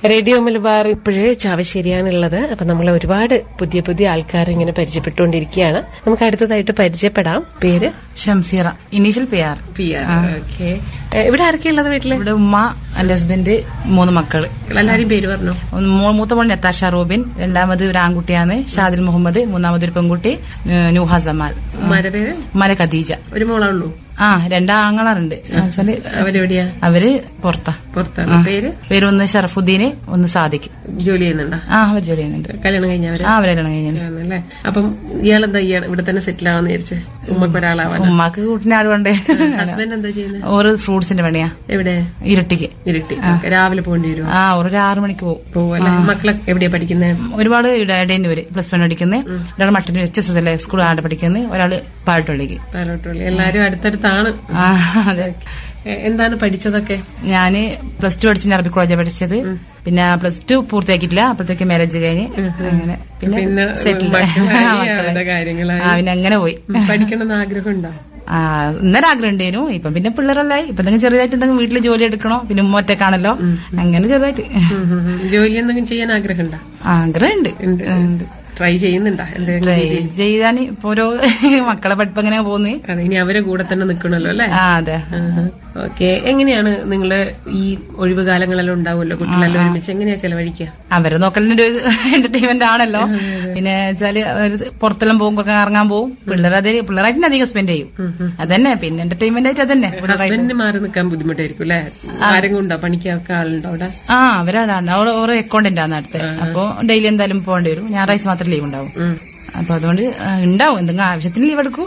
Radio Malabar ഇപ്പോഴേ ചാവശ്ശേരിയാണുള്ളത് അപ്പൊ നമ്മൾ ഒരുപാട് പുതിയ പുതിയ ആൾക്കാർ ഇങ്ങനെ പരിചയപ്പെട്ടുകൊണ്ടിരിക്കുകയാണ് നമുക്ക് അടുത്തതായിട്ട് പരിചയപ്പെടാം പേര് Shamseera initial P R P okay ഇവിടെ ആരൊക്കെയുള്ളത് വീട്ടില് ഇവിടെ ഉമ്മ എന്റെ ഹസ്ബൻഡ് മൂന്ന് മക്കള് എല്ലാരും പേര് പറഞ്ഞു ഒന്ന് മൂ- മൂത്ത മോൾ നത്താഷ റൂബിൻ രണ്ടാമത് ഒരു ആൺകുട്ടിയാണ് ഷാദിൽ മുഹമ്മദ് മൂന്നാമത് ഒരു പെൺകുട്ടി ഏഹ് നൂഹ ജമാൽ ഉമ്മാരെ പേര് മല ഖദീജ ഒരു മോളേ ഉള്ളൂ ആ രണ്ടാങ്ങളാറുണ്ട് വെച്ചാല് അവരെവിടെയാ അവര് പുറത്താ പുറത്താണ് പേര് പേരൊന്ന് ഷറഫുദ്ദീന് ഒന്ന് സാദിഖ് ജോലി ചെയ്യുന്നുണ്ടോ ആ അവർ ജോലി ചെയ്യുന്നുണ്ട് കല്യാണം കഴിഞ്ഞവര് ആ അവരെ കല്യാണം കഴിഞ്ഞു ആണല്ലേ അപ്പം ഇയാളെന്താ ഇയാൾ ഇവിടെ തന്നെ സെറ്റിൽ ആവാന്ന് വിചാരിച്ച് ഉമ്മക്ക് ഒരാളാവാൻ ഉമ്മാക്ക് കൂട്ടിനെ ആട് വേണ്ടേ ഹസ്ബൻഡ് എന്താ ചെയ്യുന്നത് ഓരോ ഫ്രൂട്ട്സിന്റെ പണിയാ എവിടെ ഇരട്ടിക്ക് ഇരുട്ടി രാവിലെ പോകേണ്ടി വരുമോ ആ ഒരു ആറു മണിക്ക് പോകും പോവല്ലേ മക്കളെ എവിടെയാ പഠിക്കുന്നത് ഒരുപാട് ഇടേണ്ടി വരും പ്ലസ് വൺ പഠിക്കുന്നത് ഒരാൾ മട്ടന്നൂർ എച്ച് എസ് എസ് അല്ലേ സ്കൂൾ ആടെ പഠിക്കുന്നത് ഒരാള് പാട്ടുള്ളിക്ക് പാലോട്ടുള്ളി എല്ലാരും അടുത്തടുത്താണ് ആ അതെ എ- എന്താണ് പഠിച്ചതൊക്കെ ഞാന് പ്ലസ് ടു പഠിച്ച അറബി കോളേജാണ് പഠിച്ചത് പിന്നെ പ്ലസ് ടു പൂർത്തിയാക്കിയിട്ടില്ല അപ്പോഴത്തേക്ക് മാരേജ് കഴിഞ്ഞ് അങ്ങനെ പിന്നെ പിന്നെ settled. മക്കളായി, ആ, മക്കളായി. അവരുടെ കാര്യങ്ങളായി. ആ പിന്നെ അങ്ങനെ പോയി പഠിക്കണം എന്ന് ആഗ്രഹമുണ്ടോ ആ ഇന്നലെ ആഗ്രഹം ഉണ്ടായിരുന്നു ഇപ്പൊ പിന്നെ പിള്ളേരല്ലായി ഇപ്പൊ എന്തെങ്കിലും ചെറുതായിട്ട് എന്തെങ്കിലും വീട്ടിൽ ജോലി എടുക്കണോ പിന്നെ ഉമ്മ ഒറ്റക്കാണല്ലോ അങ്ങനെ ചെറുതായിട്ട് ജോലി എന്തെങ്കിലും ചെയ്യാൻ ആഗ്രഹമുണ്ടോ ആഗ്രഹമുണ്ട് ഉണ്ട്. ട്രൈ ചെയ്യുന്നുണ്ടോ എന്തെങ്കിലും ട്രൈ ചെയ്താൻ ഇപ്പൊ ഓരോ മക്കളെ പഠിപ്പ് എങ്ങനെ പോകുന്നു അതെ ഇനി അവരെ കൂടെ തന്നെ നിൽക്കണല്ലോ അല്ലേ ആ അതെ ഓക്കെ എങ്ങനെയാണ് നിങ്ങള് ഈ ഒഴിവ് കാലങ്ങളെല്ലാം ഉണ്ടാവുമല്ലോ കുട്ടികളെല്ലാം ഒരുമിച്ച് എങ്ങനെയാ ചെലവഴിക്കുക അവരെ നോക്കലിന്റെ ഒരു എന്റർടൈൻമെന്റ് ആണല്ലോ പിന്നെ വെച്ചാല് അവര് പുറത്തെല്ലാം പോകും കുറേ ഇറങ്ങാൻ പോകും പിള്ളേർ അതേ പിള്ളേരായിട്ട് അധികം സ്പെൻഡ് ചെയ്യും അതന്നെ പിന്നെ എന്റർടൈൻമെന്റ് ആയിട്ട് അതന്നെ ഹസ്ബൻഡിന് മാറി നിൽക്കാൻ ബുദ്ധിമുട്ടായിരിക്കും അല്ലേ ആരെങ്കിലും ഉണ്ടോ പണിക്കൊക്കെ ആളുണ്ടോ അവിടെ ആ അവരാണ് അവർ ഓരോ അക്കൗണ്ടന്റ് ആണ് അടുത്ത് അപ്പൊ ഡെയിലി എന്തായാലും പോകേണ്ടി വരും ഞായറാഴ്ച മാത്രം ലീവ് ഉണ്ടാവും അപ്പൊ അതുകൊണ്ട് ആ, ഉണ്ടാവും എന്തെങ്കിലും ആവശ്യത്തിന് ലീവ് എടുക്കൂ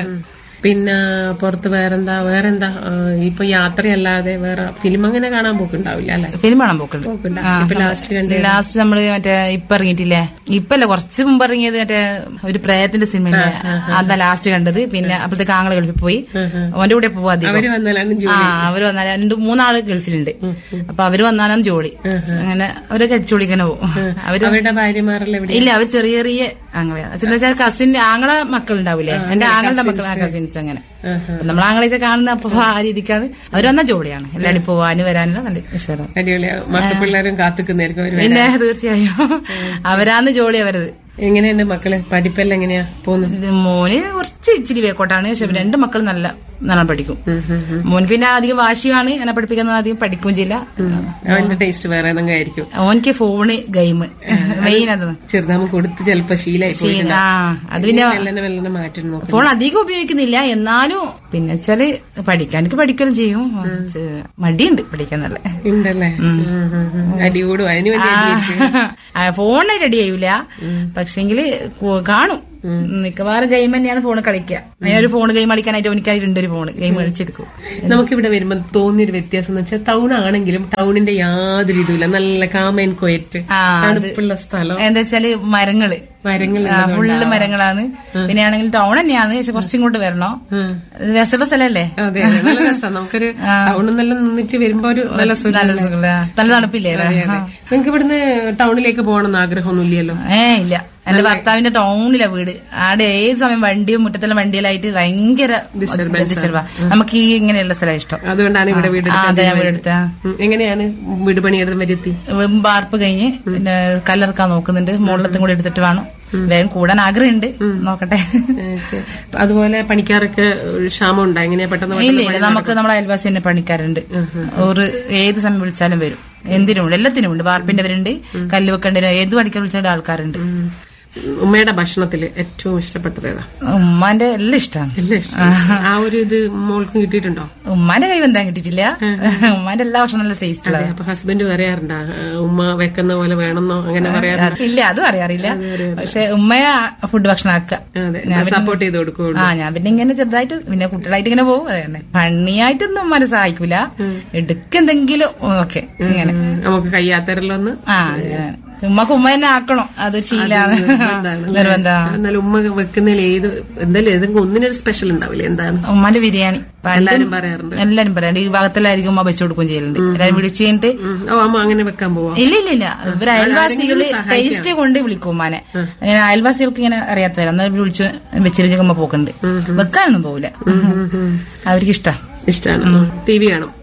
പിന്നെ പുറത്ത് വേറെന്താ വേറെന്താ ആ, ഇപ്പൊ യാത്രയല്ലാതെ വേറെ ഫിലിം അങ്ങനെ കാണാൻ പോക്കുണ്ടാവില്ല അല്ലെ ഫിലിം കാണാൻ പോക്കുണ്ട് പോക്കുണ്ടോ ഇപ്പൊ ലാസ്റ്റ് കണ്ട് ലാസ്റ്റ് നമ്മള് മറ്റേ ഇപ്പൊ ഇറങ്ങിയിട്ടില്ലേ ഇപ്പല്ല കുറച്ച് മുമ്പ് ഇറങ്ങിയത് മറ്റേ ഒരു പ്രേതത്തിന്റെ സിനിമ അതാ ലാസ്റ്റ് കണ്ടത് പിന്നെ അപ്പോഴത്തേക്ക് ആങ്ങള് ഗൾഫിൽ പോയി അവന്റെ കൂടെ പോവാ അധികം അവര് വന്നാലാണ് ജോ- ആ അവര് വന്നാൽ രണ്ട് മൂന്നാള് ഗൾഫിലുണ്ട് അപ്പൊ അവര് വന്നാലാണ് ജോളി അങ്ങനെ അവരൊക്കെ അടിച്ചുപൊളിക്കനെ പോകും അവര് അവരുടെ ഭാര്യമാരെല്ലാം എവിടെ ഇല്ല അവർ ചെറിയ ചെറിയ ആങ്ങളെ കസിന്റെ ആങ്ങളെ മക്കളുണ്ടാവില്ലേ എന്റെ ആങ്ങളുടെ മക്കൾ ആ കസിൻസ് അങ്ങനെ അപ്പൊ നമ്മൾ ആങ്ങളെ കാണുന്ന അപ്പൊ ആ രീതിക്കാണ് അവര് വന്നാൽ ജോളിയാണ് എല്ലാവരും പോവാനും വരാനും നല്ല ഇഷ്ടമാണ് അടിപൊളിയാ മക്കൾ പിള്ളേരും കാത്തുക്കുന്നതായിരിക്കും അവര് പിന്നെ തീർച്ചയായും അവരാന്ന് ജോളി അവരത് എങ്ങനെയുണ്ട് മക്കള് പഠിപ്പെല്ലാം എങ്ങനെയാ പോകുന്നു ഇത് മോന് കുറച്ച് ഇച്ചിരി വേക്കോട്ടാണ് പക്ഷെ രണ്ട് മക്കൾ നല്ല നല്ലോണം പഠിക്കും മോൻക്ക് പിന്നെ അധികം വാശിയാണ് എന്നെ പഠിപ്പിക്കുന്നത് അധികം പഠിക്കുകയും ചെയ്യില്ല അവന്റെ ടേസ്റ്റ് വേറെ ഏതെങ്കിലും ആയിരിക്കും ഓനിക്ക് ഫോണ് ഗെയിം മെയിൻ അത് ചെറുതാകുമ്പോ കൊടുത്ത് ചിലപ്പോ ശീലായി പോയി ആ അത് പിന്നെ മെല്ലനെ മെല്ലനെ മാറ്റണം നോക്കും ഫോൺ അധികം ഉപയോഗിക്കുന്നില്ല എന്നാലും പിന്നെ വെച്ചാല് പഠിക്കാനൊക്കെ പഠിക്കലും ചെയ്യും ചെ- മടിയുണ്ട് പഠിക്കാൻ നല്ല ഉണ്ടല്ലേ അടികൂടും അതിന് വേണ്ടി അടിയായിരിക്കും. ഫോണിന് റെഡി ചെയ്യൂല പക്ഷെങ്കില് കു- കാണും മിക്കവാറും ഗെയിം തന്നെയാണ് ഫോൺ കളിക്കുക അതിനൊരു ഫോൺ ഗെയിം കളിക്കാനായിട്ട് എനിക്കായിട്ടുണ്ട് ഒരു ഫോൺ ഗെയിം കളിച്ചെടുക്കും നമുക്കിവിടെ വരുമ്പോ തോന്നിയൊരു വ്യത്യാസം എന്ന് വെച്ചാൽ ടൗൺ ആണെങ്കിലും ടൗണിന്റെ യാതൊരു ഇതുമില്ല നല്ല കാമൻ കൊയറ്റ് ആ, അത് തണുപ്പുള്ള സ്ഥലം എന്താ വെച്ചാല് മരങ്ങള് മരങ്ങൾ ഫുള്ള് മരങ്ങളാണ് പിന്നെ ആണെങ്കിൽ ടൗൺ തന്നെയാണ് പക്ഷെ കുറച്ചിങ്ങോട്ട് വരണോ രസമുള്ള സ്ഥലല്ലേ അതെ അതെ നല്ല രസം നമുക്കൊരു ടൗണിൽ നിന്നെല്ലാം നിന്നിട്ട് വരുമ്പോ ഒരു നല്ല സുഖം നല്ല സുഖമുള്ള നല്ല തണുപ്പില്ലേ ഇവിടെ? നിങ്ങൾക്ക് ഇവിടുന്ന് ടൗണിലേക്ക് പോകണമെന്ന് ആഗ്രഹമൊന്നും ഇല്ലല്ലോ ഏ ഇല്ല എന്റെ ഭർത്താവിന്റെ ടൗണിലെ വീട് ആടെ ഏത് സമയം വണ്ടിയും മുറ്റത്തെല്ലാം വണ്ടിയിലായിട്ട് ഭയങ്കര ഡിസ്റ്റർബാ നമുക്ക് ഈ ഇങ്ങനെയുള്ള സ്ഥലം ഇഷ്ടം അതുകൊണ്ടാണ് ഇവിടെ വീട് ആ, അതെ ഞാൻ വീട് എടുത്ത ഉം. എങ്ങനെയാണ് വീട് പണിയെടുത്ത് വരുത്തി ബാർപ്പ് കഴിഞ്ഞ് പിന്നെ കല്ലറക്കാൻ നോക്കുന്നുണ്ട് മുകളിലത്തും കൂടി എടുത്തിട്ട് വേണം വേഗം കൂടാൻ ആഗ്രഹമുണ്ട് നോക്കട്ടെ ഓക്കേ. അതുപോലെ പണിക്കാരൊക്കെ ക്ഷാമം ഉണ്ടോ എങ്ങനെയാ പെട്ടെന്ന് ഇല്ല ഇല്ല നമുക്ക് നമ്മുടെ അയൽവാസി തന്നെ പണിക്കാരുണ്ട് ഒരു ഏത് സമയം വിളിച്ചാലും വരും എന്തിനും ഉണ്ട് എല്ലാത്തിനും ഉണ്ട് വാർപ്പിന്റെവരുണ്ട് കല്ല് വെക്കേണ്ടവര് ഏത് പണിക്കാർ വിളിച്ചാലും ആൾക്കാരുണ്ട് ഉം. ഉമ്മയുടെ ഭക്ഷണത്തില് ഏറ്റവും ഇഷ്ടപ്പെട്ടത് ഏതാ ഉമ്മാന്റെ എല്ലാം ഇഷ്ടമാണ് എല്ലാം ഇഷ്ടം ആ ഒരു ഇത് മോൾക്ക് കിട്ടിയിട്ടുണ്ടോ ഉമ്മാന്റെ കൈ വെന്താൻ കിട്ടിയിട്ടില്ല ഉമ്മാന്റെ എല്ലാ ഭക്ഷണം നല്ല ടേസ്റ്റ് ഉള്ളത് അപ്പൊ ഹസ്ബൻഡ് പറയാറുണ്ടാ ഉമ്മ വെക്കുന്ന പോലെ വേണമെന്നോ അങ്ങനെ പറയാറുണ്ടോ ഇല്ല അതും അറിയാറില്ല പക്ഷെ ഉമ്മയെ ഫുഡ് ഭക്ഷണം ആക്കുക അതെ സപ്പോർട്ട് ചെയ്ത് കൊടുക്കുള്ളൂ ആ ഞാൻ പിന്നെ ഇങ്ങനെ ചെറുതായിട്ട് പിന്നെ കുട്ടികളായിട്ട് ഇങ്ങനെ പോകും അത് തന്നെ പണിയായിട്ടൊന്നും ഉമ്മാനെ സഹായിക്കൂല എടുക്കെന്തെങ്കിലും ഓക്കെ ഇങ്ങനെ നമുക്ക് കയ്യാത്തരല്ലൊന്ന് ആ ഉമ്മക്ക് ഉമ്മ തന്നെ ആക്കണം അത് ശീലാണ് നിർബന്ധ എന്നാലും ഉമ്മ വെക്കുന്നതിൽ ഏത് എന്തായാലും ഏതെങ്കിലും ഒന്നിനൊരു സ്പെഷ്യൽ ഉണ്ടാവില്ലേ എന്താണ് ഉമ്മാന്റെ ബിരിയാണി പണ്ട് എല്ലാരും പറയാറുണ്ട് എല്ലാരും പറയാണ്ട് ഈ ഭാഗത്തെല്ലായിരിക്കും ഉമ്മ വെച്ചു കൊടുക്കുകയും ചെയ്യലുണ്ട് എല്ലാരും വിളിച്ചു കഴിഞ്ഞിട്ട് ഉം. ഓ അമ്മ അങ്ങനെ വെക്കാൻ പോവാ ഇല്ല ഇല്ല ഇല്ല ഇവര് അയൽവാസികള് ടേസ്റ്റ് കൊണ്ട് വിളിക്കും ഉമ്മാനെ അങ്ങനെ അയൽവാസികൾക്ക് ഇങ്ങനെ അറിയാത്തവരാ എന്നാൽ വിളിച്ചു വെച്ചിരിക്കുമ്പോ പോക്കുണ്ട് വെക്കാനൊന്നും പോവില്ല അവർക്ക് ഇഷ്ടം ഇഷ്ടമാണ് ടി വി കാണും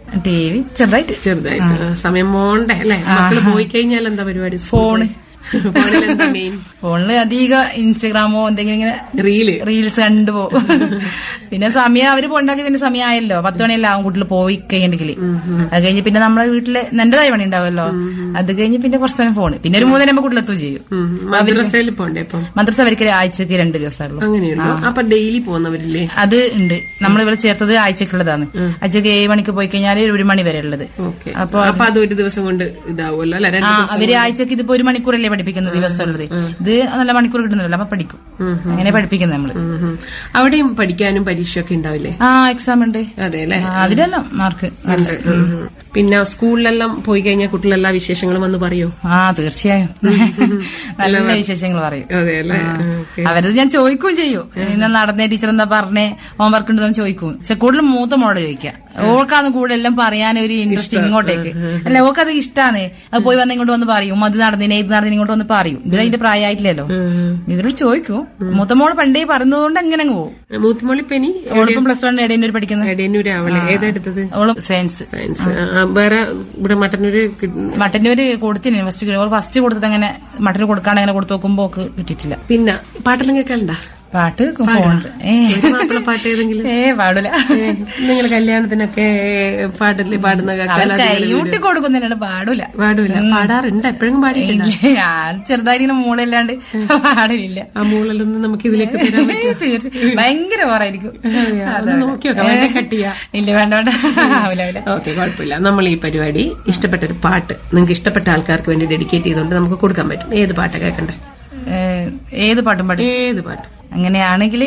ടി വി ചെറുതായിട്ട് ചെറുതായിട്ട് ആ, സമയം പോണ്ടേ അല്ലെ മക്കള് പോയി കഴിഞ്ഞാൽ എന്താ പരിപാടി ഫോണ് ഫോണിൽ എന്താ മെയിൻ ഫോണില് അധികം ഇൻസ്റ്റഗ്രാമോ എന്തെങ്കിലും ഇങ്ങനെ റീല് റീൽസ് കണ്ടുപോകും പിന്നെ സമയം അവര് പോണ്ടാക്കിയതിന്റെ സമയമായല്ലോ പത്ത് മണിയല്ല ആവും കൂട്ടിൽ പോയി കഴിഞ്ഞിട്ടുണ്ടെങ്കിൽ അത് കഴിഞ്ഞ് പിന്നെ നമ്മളെ വീട്ടില് എന്റേതായ പണി ഉണ്ടാവുമല്ലോ അത് കഴിഞ്ഞ് പിന്നെ കുറച്ച് സമയം ഫോണ് പിന്നെ ഒരു മൂന്നര കൂട്ടിലെത്തുകയും ചെയ്യും ഉം. മദ്രസയിൽ പോണ്ടേ ഇപ്പം മദ്രസ അവർക്ക് ആഴ്ചക്ക് രണ്ട് ദിവസമുള്ളൂ അങ്ങനെയുണ്ടോ അപ്പൊ ഡെയിലി പോകുന്നവരില്ലേ അത് ഉണ്ട് നമ്മൾ ഇവിടെ ചേർത്തത് ആഴ്ചക്കുള്ളതാണ് ആഴ്ചക്ക് ഏഴ് മണിക്ക് പോയി കഴിഞ്ഞാൽ ഒരു മണി വരെ ഉള്ളത് ഓക്കെ അപ്പൊ അപ്പൊ അത് ഒരു ദിവസം കൊണ്ട് ഇതാവുമല്ലോ അല്ലെ ആ അവര് ആഴ്ചക്ക് ഇതിപ്പോ ഒരു മണിക്കൂറല്ലേ പഠിപ്പിക്കുന്ന ദിവസമുള്ളത് ഇത് നല്ല മണിക്കൂർ കിട്ടുന്നില്ല അപ്പൊ പഠിക്കും അങ്ങനെ പഠിപ്പിക്കുന്നത് നമ്മള് അവിടെയും പഠിക്കാനും പരീക്ഷയൊക്കെ ഉണ്ടാവില്ലേ ആ എക്സാം ഉണ്ട് അതെ അല്ലെ ആ, അതിലെല്ലാം മാർക്ക് ഉണ്ട്. ഉം, ഉം. പിന്നെ സ്കൂളിലെല്ലാം പോയി കഴിഞ്ഞാൽ കുട്ടികളെല്ലാ വിശേഷങ്ങളും വന്ന് പറയോ ആ തീർച്ചയായും നല്ല വിശേഷങ്ങൾ പറയും അതെ അല്ലെ ഓക്കെ അവരത് ഞാൻ ചോദിക്കുകയും ചെയ്യും ഇന്ന് നടന്നേ ടീച്ചർ എന്താ പറഞ്ഞേ ഹോംവർക്ക് ഉണ്ടെന്ന് ചോദിക്കും പക്ഷെ കൂടുതൽ മൂത്ത മോളോട് ചോദിക്കാം ഓൾക്കാന്ന് കൂടെ എല്ലാം പറയാൻ ഒരു ഇൻട്രസ്റ്റ് ഇങ്ങോട്ടേക്ക് അല്ല ഓൾക്കത് ഇഷ്ടാണ് അത് പോയി വന്ന് ഇങ്ങോട്ട് വന്ന് പറയും അത് നടന്നതിനെ ഇത് നടന്നതിന് ഇങ്ങോട്ട് വന്ന് പറയും ഇത് അതിന്റെ പ്രായമായിട്ടില്ലല്ലോ ഇവരോട് ചോദിക്കും മൂത്ത മോള് പണ്ടേ പറയുന്നതുകൊണ്ട് അങ്ങനെ അങ്ങ് പോകും മൂത്തുമോളി പെനി ഓളിപ്പം പ്ലസ് വൺ ഇടയന്നൂർ പഠിക്കുന്നത് എടയന്നൂര് അവളെ ഏതെടുത്തത് ഓളും സയൻസ് സയൻസ് ആ, വേറെ ഇവിടെ മട്ടന്നൂര് കി- മട്ടന്നൂര് കൊടുത്തിന് ഫസ്റ്റ് ഫസ്റ്റ് കൊടുത്തത് അങ്ങനെ മട്ടന് കൊടുക്കാണ്ട് അങ്ങനെ കൊടുത്തു നോക്കുമ്പോ ഓക്ക് കിട്ടിയിട്ടില്ല പിന്നെ പാട്ടെല്ലാം കേൾക്കണ്ട പാട്ട് ഫോണുണ്ട് ഏ ഒരു മാപ്പിള പാട്ട് ഏതെങ്കിലും ഏ പാടില്ല നിങ്ങൾ കല്യാണത്തിനൊക്കെ പാട്ടില്ലേ പാടുന്ന കേൾക്കാൻ കൈയൂട്ടി കൊടുക്കുന്നില്ല പാടില്ല പാടൂല പാടാറുണ്ട് എപ്പോഴും പാടിയിട്ടില്ല ഞാൻ ചെറുതായിട്ട് ഇങ്ങനെ മൂളില്ലാണ്ട് പാടില്ല ആ മൂളലൊന്നും നമുക്ക് ഇതിലേക്ക് തരാൻ പറ്റുമോ? തീർച്ചയായും ഭയങ്കര ഓറായിരിക്കും അതെയോ? ഒന്ന് നോക്കി നോക്കാം വേണ്ട കട്ട് ചെയ്യാം ഇല്ല വേണ്ട വേണ്ട ആവില്ല ആവില്ല ഓക്കെ കുഴപ്പമില്ല നമ്മൾ ഈ പരിപാടി ഇഷ്ടപ്പെട്ട ഒരു പാട്ട് നിങ്ങൾക്ക് ഇഷ്ടപ്പെട്ട ആൾക്കാർക്ക് വേണ്ടി ഡെഡിക്കേറ്റ് ചെയ്തുകൊണ്ട് നമുക്ക് കൊടുക്കാൻ പറ്റും ഏത് പാട്ടാ കേൾക്കണ്ടേ ഏ, ഏത് പാട്ടും പാടും ഏത് പാട്ട് അങ്ങനെയാണെങ്കിൽ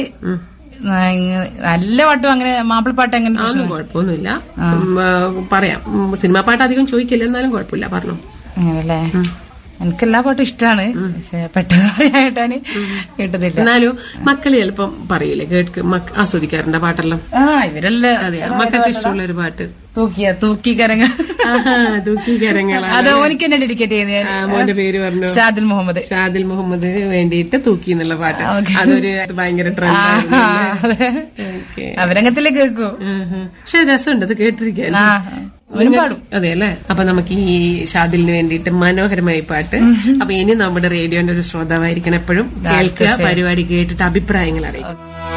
നല്ല പാട്ടും അങ്ങനെ മാപ്പിളപ്പാട്ട് അങ്ങനെ അതൊന്നും കുഴപ്പമൊന്നുമില്ല ഉം, ആ, പറയാം ഉം, സിനിമാ പാട്ട് അധികം ചോദിക്കില്ല എന്നാലും കുഴപ്പമില്ല പറഞ്ഞു അങ്ങനല്ലേ എനിക്ക് എല്ലാ പാട്ടും ഇഷ്ടമാണ് പക്ഷെ പെട്ടെന്ന് പറയായിട്ടാണ് കിട്ടുന്നില്ല എന്നാലും മക്കള് ചിലപ്പം പറയില്ലേ കേട്ട് മക്ക- ആസ്വദിക്കാറുണ്ട് പാട്ടെല്ലാം ആ ഇവരെല്ലാം അതെ മക്കൾക്ക് ഇഷ്ടമുള്ള ഒരു പാട്ട് തൂക്കിയ തൂക്കി കരങ്ങൾ ആഹാ, ദുഃഖി കരങ്ങളാ അത് ഓനിക്ക് തന്നെ ഡെഡിക്കേറ്റ് ചെയ്യുന്നത് ആ, മോന്റെ പേര് പറഞ്ഞു ഷാദിൽ മുഹമ്മദ് ഷാദിൽ മുഹമ്മദ് വേണ്ടിയിട്ട് തൂക്കി എന്നുള്ള പാട്ട് ഓക്കേ. അതൊരു ഭയങ്കര ട്രെൻഡ് ആ, അതെ. ഓക്കെ അവരംഗത്തില് കേൾക്കൂ പക്ഷെ രസമുണ്ട് അത് കേട്ടിരിക്കാൻ ആ അവനും പാടും അതെ അല്ലേ അപ്പൊ നമുക്ക് ഈ ഷാദിലിന് വേണ്ടിയിട്ട് മനോഹരമായ പാട്ട് അപ്പൊ ഇനി നമ്മുടെ റേഡിയോന്റെ ഒരു ശ്രോതാവായിരിക്കണം എപ്പോഴും കേൾക്കുക പരിപാടി കേട്ടിട്ട് അഭിപ്രായങ്ങൾ അറിയിക്കും